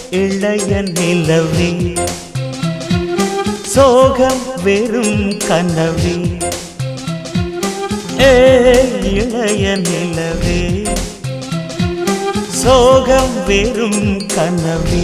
இளைய நிலவே சோகம் வெறும் கனவே ஏ இளைய நிலவே சோகம் வெறும் கனவே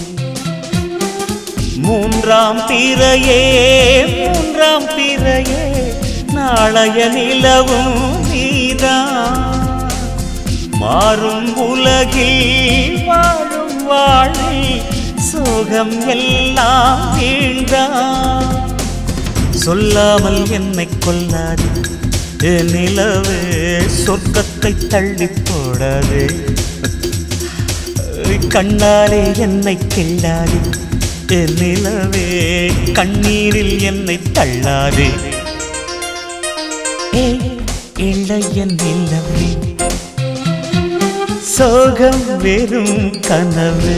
மூன்றாம் பிறையே மூன்றாம் பிறையே நாளைய நிலவும் நீதான் மாறும் உலகில் வாழும் வாழில் சோகம் எல்லாம் வீழ்ந்தான் சொல்லாமல் என்னை கொல்லாது என் நிலவே சொர்க்கத்தை தள்ளி போடாது கண்ணாலே என்னை கிள்ளாது என் நிலவே கண்ணீரில் என்னை தள்ளாதே ஏ இளைய நிலவே சோகம் வெறும் கனவு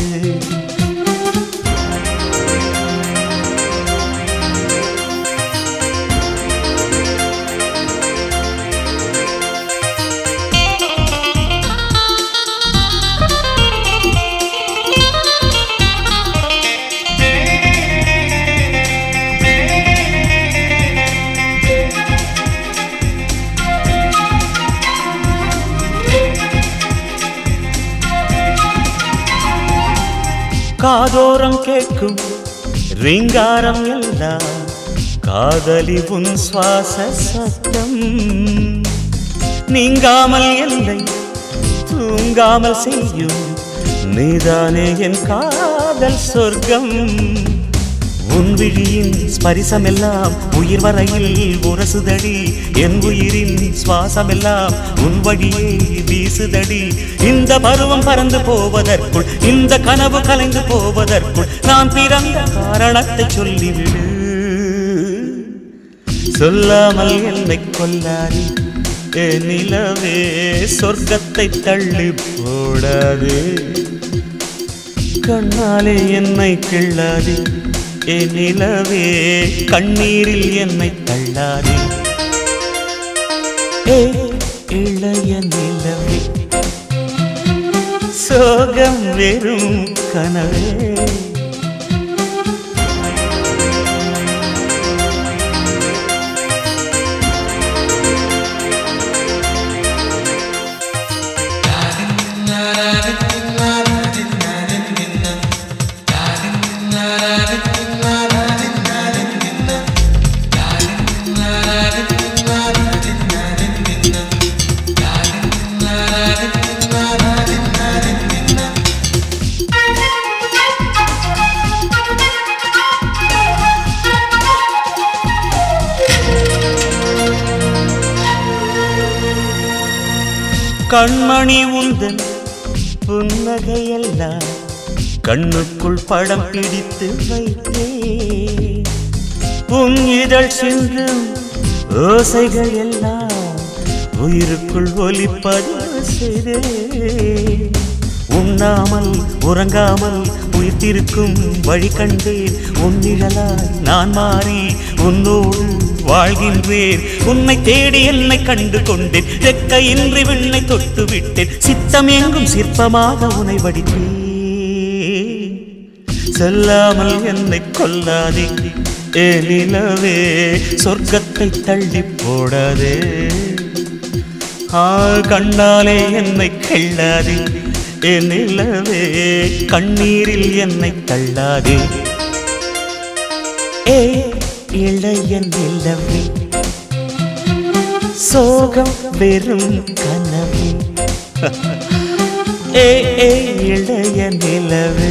காதோரம் கேட்கும் ரீங்காரம் எல்லாம் காதலி உன் சுவாச சத்தம் நீங்காமல் என்னை தூங்காமல் செய்யும் நீதானே என் காதல் சொர்க்கம் உன் விழியின் ஸ்பரிசமெல்லாம் உயிர் வரையில் உரசுதடி என் உயிரின் சுவாசமெல்லாம் உன் வழியே வீசுதடி இந்த பருவம் பறந்து போவதற்குள் இந்த கனவு கலைந்து போவதற்குள் நான் பிறந்த காரணத்தை சொல்லிவிடு சொல்லாமல் என்னை கொல்லாது என் நிலவே சொர்க்கத்தை தள்ளி போடாது கண்ணாலே என்னை கிள்ளாது என் நிலவே கண்ணீரில் என்னை தள்ளாதே ஏ இளைய நிலவே சோகம் வெறும் கனவே கண்மணி உந்தன் புன்னகையெல்லாம் கண்ணுக்குள் படம் பிடித்து வைத்தே உன் இதழ் சென்றும் ஓசைகள் எல்லாம் உயிருக்குள் ஒலிப்பது செய்தே உண்ணாமல் உறங்காமல் உயிர்த்திருக்கும் வழி கண்டேன் உன் நிழலாய் நான் மாறி உன்னோடு வாழ்கின்றேன் உன்னை தேடி என்னை கண்டு கொண்டேன் ரெக்கையின்றி விண்ணை தொட்டு விட்டேன் சித்தம் எங்கும் சிற்பமாக உனை வடித்தேன் செல்லாமல் என்னை கொல்லாதே ஏ நிலவே சொர்க்கத்தை தள்ளி போடாதே ஆ கண்ணாலே என்னை கிள்ளாதே ஏ நிலவே கண்ணீரில் என்னை தள்ளாதே ஏ இளைய நிலவே சோகம் வெறும் கனவே ஏ ஏ இளைய நிலவே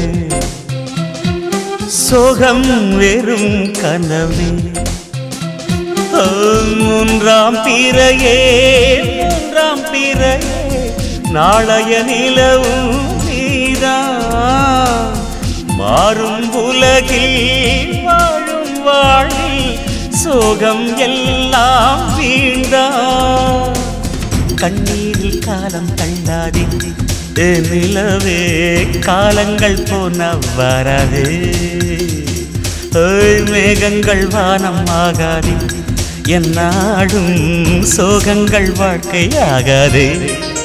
சோகம் வெறும் கனவே ஓ, மூன்றாம் பிறையே மூன்றாம் பிறையே நாளைய நிலவும் நீதான் மாறும் உலகில் வாழும் வாழில் சோகம் எல்லாம் வீழ்ந்தான் கண்ணீரில் காலம் தள்ளாதே ஏ நிலவே காலங்கள் போன வராதே ஏய், மேகங்கள் வானம் ஆகாதே என்னாடும் சோகங்கள் வாழ்க்கை ஆகாதே